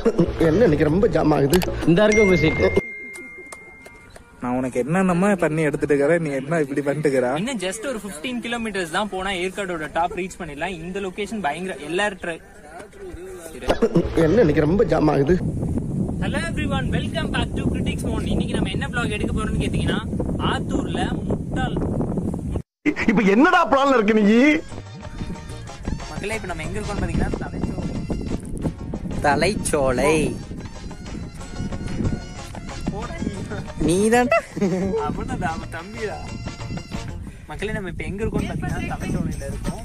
என்ன இன்னைக்கு ரொம்ப ஜாம் ஆகுது இந்த இருக்கு உங்க சீட்டு நான் உனக்கு என்னென்னமா பண்ணி எடுத்துட்டு இருக்கிற நீ என்ன இப்படி பண்ணிட்டு இருக்கிற இன்னும் ஜஸ்ட் ஒரு 15 கிலோமீட்டர்ஸ் தான் போனா ஏற்காடோட டாப் ரீச் பண்ணிடலாம் இந்த லொகேஷன் பயங்கர எல்லாரும் ட்ரை என்ன இன்னைக்கு ரொம்ப ஜாம் ஆகுது hello everyone welcome back to critics moon இன்னைக்கு நம்ம என்ன ப்ளாக் எடுக்க போறோம்னு கேட்டீங்கன்னா ஆத்தூர்ல முட்டாள் இப்ப என்னடா பிளான்ல இருக்கு நீ மக்களே இப்ப நம்ம எங்க இருக்கோம்னு பாத்தீங்கன்னா தலைச்சோறு தலைச்சோலை நீதான் அவனடா அவன் தம்பிடா மக்களே நம்ம இப்ப எங்க இருக்கோம்னு பாத்தீங்கன்னா தலைச்சோலையில இருக்கோம்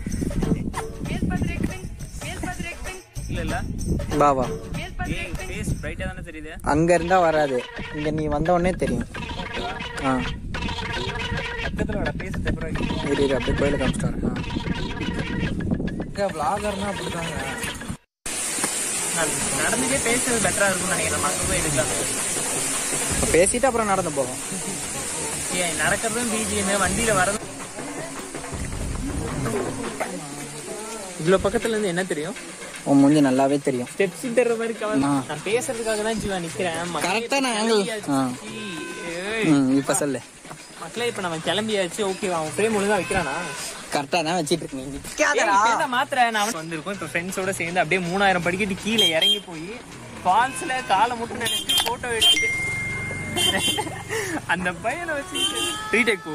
இல்ல இல்ல பாபா ஏய் ஃபேஸ் பிரைட்டா தானே தெரியுது அங்க இருந்தா வராது இங்க நீ வந்த உடனே தெரியும் ஆ பக்கத்துல வர பேச தப்புறா இரு இரு அப்படியே கோயில காமிச்சிட்டு வரேன் ஆ. விளாகர்னா அப்படிதாங்க நான் நடந்துட்டே பேசுறது பெட்டரா இருக்கும்னு நினைக்கிறேன் நம்ம அங்க போய் எடுக்கலாம் இப்ப பேசிட்டு அப்புறம் நடந்து போகும் ஏன் நடக்கிறதும் பிஜிஎம் வண்டியில வரதும் இவ்வளவு பக்கத்துல இருந்து என்ன தெரியும் உன் மூஞ்சி நல்லாவே தெரியும் ஸ்டெப்ஸ் தர்ற மாதிரி கவர் ஆ. நான் பேசுறதுக்காக தான் ஜீவா நிக்கிறேன் மக்களே, கரெக்டான இப்ப angle. கிளம்பியாச்சு. ஆ. ஏய், ம் இப்ப சொல்லு மக்களே இப்ப நம்ம கிளம்பியாச்சு ஓகே அவன் ஃப்ரேம் ஒழுங்கா வைக்கிறானா கரெக்டா தான் வச்சிட்டு இருக்க நீ ஏய், நிக்காதடா இப்ப மாத்திர நான் வந்திருக்கோம் இப்ப ஃப்ரெண்ட்ஸோட சேர்ந்து அப்படியே மூணாயிரம் படிக்கட்டு கீழே இறங்கி போய் ஃபால்ஸ்ல காலை மட்டும் நினைச்சு போட்டோ எடுத்துட்டு அந்த பையனை வச்சு ரீடேக் போ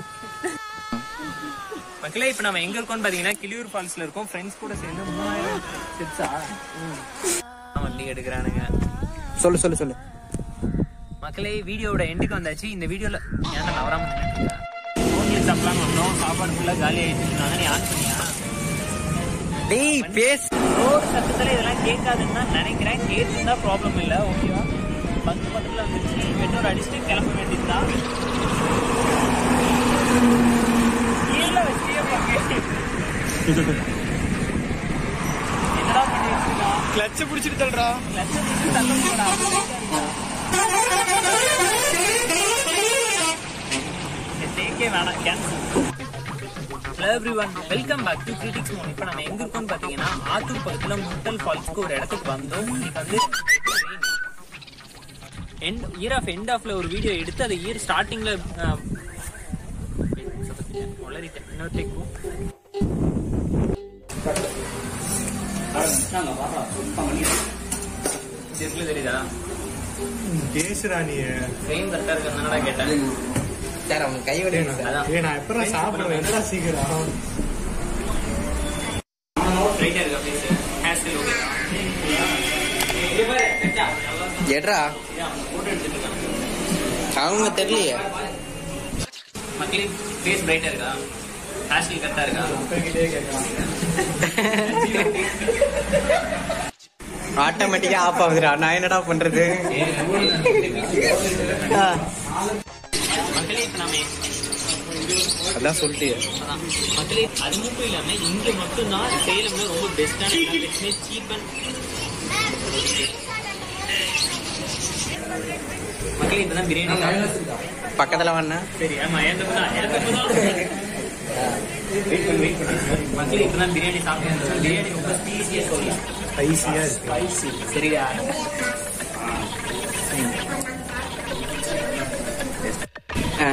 மக்களே இப்ப நம்ம எங்க இருக்கோம்னு பாத்தீங்கன்னா கிளியூர் ஃபால்ஸ்ல இருக்கோம் ஃப்ரெண்ட்ஸ் கூட சேர்ந்து மூணாயிரம் ஸ்டெப்ஸா வண்டி எடுக்கிறானுங்க சொல்லு சொல்லு சொல்லு மக்களே வீடியோவோட எண்டுக்கு வந்தாச்சு இந்த வீடியோல ஏன்டா நவராம ஹோட்டலுக்கு சாப்பிடலாம் வந்தோம் சாப்பாடு ஃபுல்லா காலி ஆயிடுச்சு நான் நீ ஆன் பண்ணியா டேய் பேஸ் ரோடு சத்தத்துல இதெல்லாம் கேட்காதுன்னு தான் நினைக்கிறேன் கேட்டுருந்தா ப்ராப்ளம் இல்ல ஓகேவா பத்து பக்கத்துல வந்துருச்சு பெட்ரோல் அடிச்சுட்டு கிளம்ப வேண்டியதுதான் கீழ வச்சியே போங்க. என்னடா பண்ணி வச்சிருக்கான் கிளச்ச பிடிச்சிட்டு தள்ளுறா லட்சம் பிடிச்சி தள்ள போடா டேக்கே வேணாம் cancel hello everyone welcome back to critics moon இப்போ நம்ம எங்க இருக்கோம்னு பார்த்தீங்கன்னா ஆத்தூர் பக்கத்தில் முட்டல் ஃபால்ஸ்க்கு ஒரு இடத்துக்கு வந்தோம் இன்னைக்கு வந்து எண்ட் இயர் ஆஃப் எண்ட் ஆஃப்ல ஒரு வீடியோ எடுத்து அது இயர் ஸ்டார்டிங்ல வளரிட்டேன் இன்னொரு டேக்கும் தெரியுதா பேசுறா நீ ஃப்ரேம் கரெக்டாக இருக்கிறதுனால கேட்டேன் சார் அவங்க கை விட அதான் ஏய் நான் எப்பறம் சாப்பிடுவேன் என்னடா சீக்கிரம் ரைட்டா இருக்கா ப்ளீஸ் ஹேர் ஸ்டைல் ஓகே எட்ரா அவங்க தெரியலையே மக்களே ஃபேஸ் பிரைட்டா இருக்கா ஹேர் ஸ்டைல் கரெக்டா இருக்கா ஆட்டோமேட்டிக்கா ஆஃப் ஆகுதுடா நான் என்னடா பண்றது ஆ, மக்களே இப்போ நாம அதான் சொல்லிட்டு அதான் மக்களே அது மட்டும் இல்லாம இங்க மட்டும்தான் சேலம்ல ரொம்ப பெஸ்டான எல்லா சீப் அண்ட் மக்களே இப்பதான் பிரியாணி சாப்பிட்டோம். பக்கத்துல வேணா சரி ஆமா ஏந்தப்பதான் ஏந்தப்பதான் வெயிட் பண்ணு வெயிட் பண்ணு மக்களே இப்பதான் பிரியாணி சாப்பிட்டேன் பிரியாணி ரொம்ப ஸ்பீசியா சொல்லி ஸ்பைசியா இருக்கு ஸ்பைசி சரியா ஆ,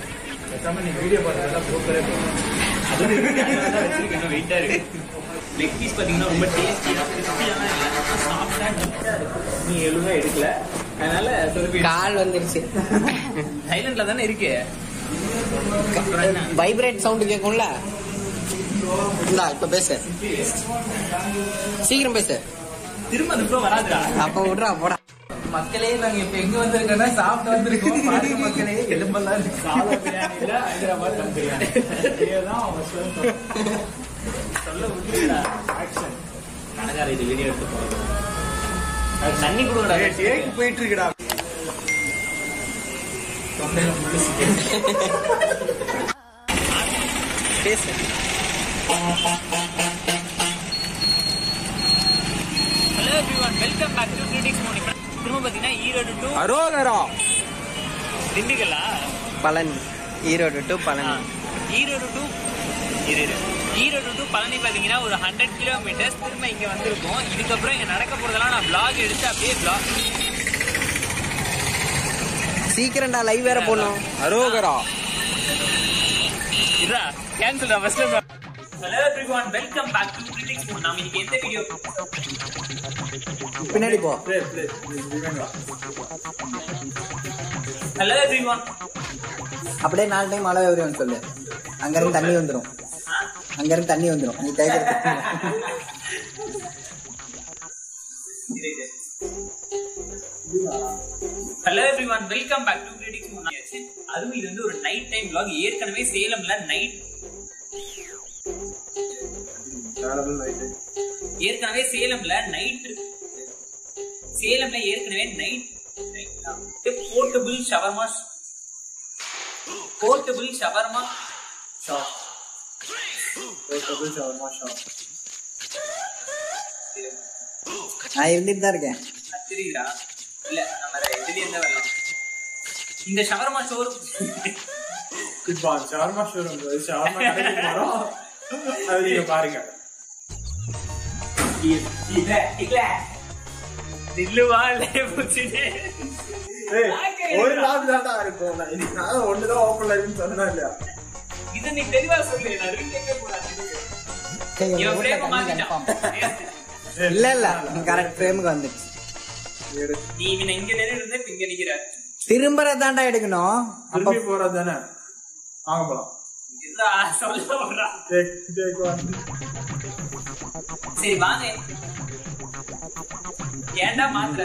வெயிட்டா இருக்கு லெக் பீஸ் பாத்தீங்கன்னா ரொம்ப டேஸ்டியா கிறிஸ்பியான இல்ல சாப்பிட்டா நீட்டா இருக்கு நீ எழுதா எடுக்கல அதனால சொதப்பி கால் வந்துருச்சு சைலண்ட்ல தானே இருக்கு அப்புறம் என்ன? வைப்ரேட் சவுண்ட் கேட்கும்ல இந்தா இப்ப பேசு சீக்கிரம் பேசு திரும்ப அந்த flow வராதுடா அப்ப விட்றா போடா மக்களே நாங்க இப்ப எங்க வந்திருக்கோம்னா சாப்பிட்டு வந்திருக்கோம் பாருங்க மக்களே எலும்பெல்லாம் இருக்கு சாதா பிரியாணில ஹைதராபாத் தம் பிரியாணி இதுதான் அவன் சொல்ல சொல்ல விட்டுடா ஆக்ஷன் கணக்கார இது வீடியோ எடுத்து போறோம் அது தண்ணி கொடுங்கடா டேக் போயிட்டு இருக்குடா பேசு hello everyone welcome back to critics மோனி திரும்ப பாத்தீங்கன்னா ஈரோடு டு அரோகரா திண்டுக்கல்லா பழனி ஈரோடு டு ஆ, பழனி ஈரோடு டு இரு இரு. ஈரோடு டு பழனி பார்த்தீங்கன்னா ஒரு ஹண்ட்ரட் கிலோமீட்டர்ஸ் திரும்ப இங்கே வந்திருக்கோம் இதுக்கப்புறம் இங்கே நடக்க போகிறதெல்லாம் நான் vlog எடுத்து அப்படியே vlog சீக்கிரம்டா லைவ் வேற போடணும் அரோகரா இதா cancel first hello everyone welcome back to critics moon நாம இன்னைக்கு எந்த வீடியோ பின்னாடி போ ஹலோ எவ்ரிவன் அப்படியே நாலு டைம் மழை வரும்னு சொல்லு அங்க இருந்து தண்ணி வந்துடும் அங்க இருந்து தண்ணி வந்துடும் நீ tiger hello everyone welcome back to critics moon அதுவும் இது வந்து ஒரு நைட் டைம் vlog ஏற்கனவே சேலம்ல நைட் ஏற்கனவே சேலம்ல நைட் சேலம்ல ஏற்கனவே night portable shawarma portable shawarma நான் இருந்துட்டு தான் இருக்கேன் தெரியுதா இல்ல நம்ம இதுல இருந்து வரலாம் இந்த ஷவர்மா ஷோரூம் இப்போ ஷவர்மா ஷோரூம் ஷவர்மா கடைக்கு போறோம் அது நீங்க பாருங்க இல்ல இல்ல நில்லுவா இல்ல புடிச்சிட்டு ஏய், ஒரு லாப் தான்டா இருக்கும் நான் இன்னைக்கு நான் ஒண்ணுதான் ஓப்பன் லைவ்னு சொன்னா இல்லையா இது நீ தெளிவா சொல்லு நான் ரீடேக்கே கூடாது சரி, எங்க இவன் வீட்ல பிரேம தண்ணி confirm. மாத்திட்டான் இல்ல இல்ல கரெக்ட் ஃப்ரேமுக்கு வந்துச்சு நீ இவனை இங்க நின்று இருந்த இப்ப இங்க நிக்கிற திரும்புறதாண்டா எடுக்கணும் அப்ப திரும்பி போறது தானே வாங்க போலாம் இதுதான் சொல்ல வர்றா டேக் டேக் ஒன் சரி வாங்க ஏன்டா மாத்த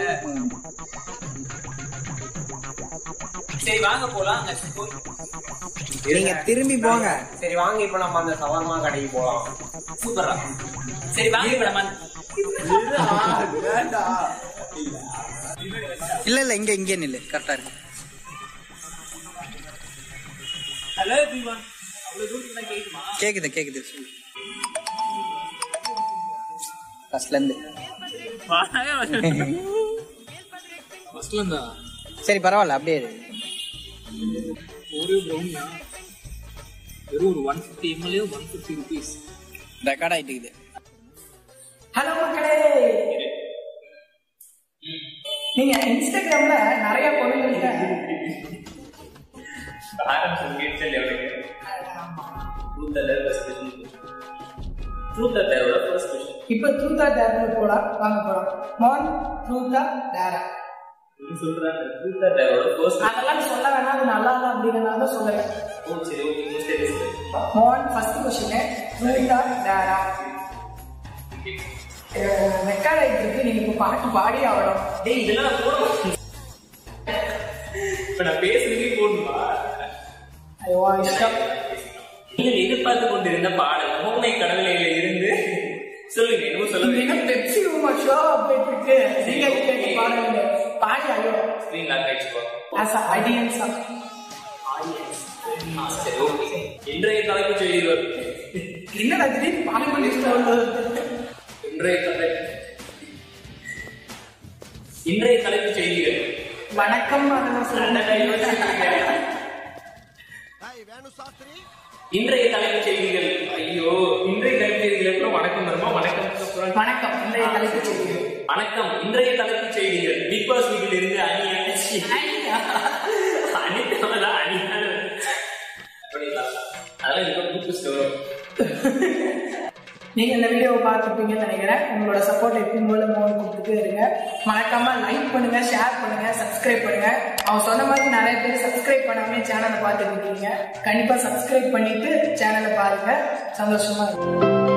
சரி வாங்க போலாம் அங்க ஸ்கூல் நீங்க திரும்பி போங்க சரி வாங்க இப்ப நம்ம அந்த சவர்மா கடைக்கு போலாம் சூப்பரா சரி வாங்க இப்ப நம்ம வேண்டா இல்ல இல்ல இங்க இங்கே நில்லு கரெக்டா இருக்கு ஹலோ எவ்ரிவன் அவ்வளவு தூரத்துல தான் கேக்குமா கேக்குது கேக்குது சொல்லு ஃபர்ஸ்ட்ல இருந்து ஃபர்ஸ்ட்ல இருந்தா சரி பரவாயில்ல அப்படியே இரு. ஒரு ப்ரௌனியா வெறும் ஒரு one fifty MLA one fifty rupees record ஆயிட்டு இருக்குது ஹலோ மக்களே நீங்க இன்ஸ்டாகிராம்ல நிறைய பொருள்கள்ல இப்ப ட்ரூத்தா டேரா போலாம் வாங்க போலாம் மான் ட்ரூத்தா டேரா அதெல்லாம் சொல்ல வேணாம் அது நல்லா இல்ல அப்படிங்கறனால தான் சொல்லுறேன் மான் ஃபர்ஸ்ட் கொஸ்டின் ட்ரூத்தா டேரா ரெக்கார்ட் ஆயிட்டு இருக்கு நீங்க இப்ப பாட்டு பாடி ஆகணும் டேய் இதெல்லாம் நான் போட மாட்டேன். இப்ப நான் பேசுறதுக்கே போடணுமா ஐயோ இஷ்டம் நீங்கள் எதிர்பார்த்து கொண்டிருந்த பாடல் மூனை கடவுளையில இருந்து சொல்லுங்க என்னமோ சொல்ல இது என்ன பெப்சி ரூமா ஷோ போயிட்டு இருக்கு நீங்க கேட்டு பாடுங்க பாடி ஐயோ ஸ்கிரீன் லாக் ஆயிடுச்சுப்பா ஆஸ் ஆடியன்ஸா சரி ஓகே இன்றைய தலைப்பு செய்திகள் என்னடா திடீர்னு பாடி பண்ணி இன்றைய தலை இன்றைய தலைப்பு செய்திகள் வணக்கம் அதெல்லாம் சொல்லுங்க இன்றைய தலைப்பு செய்திகள் ஐயோ இன்றைய தலைப்பு செய்திகள் அப்புறம் வணக்கம் வருமா வணக்கம் அப்புறம் வணக்கம் இன்றைய தலைப்பு செய்திகள் வணக்கம் இன்றைய தலைப்பு செய்திகள் பிக் பாஸ் வீட்டில் இருந்து அணி அணிச்சி அணித்தவளா அணியான அப்படிங்களா அதெல்லாம் இப்போ புதுசு வரும் நீங்க இந்த வீடியோவை பார்த்துருப்பீங்கன்னு நினைக்கிறேன் உங்களோட சப்போர்ட் எப்பவும் போல மோன் கொடுத்துட்டே இருங்க மறக்காம லைக் பண்ணுங்க ஷேர் பண்ணுங்க சப்ஸ்கிரைப் பண்ணுங்க அவன் சொன்ன மாதிரி நிறைய பேர் சப்ஸ்கிரைப் பண்ணாம சேனலை பார்த்துட்டு இருக்கீங்க கண்டிப்பா சப்ஸ்கிரைப் பண்ணிட்டு சேனலை பாருங்க சந்தோஷமா இருக்கும்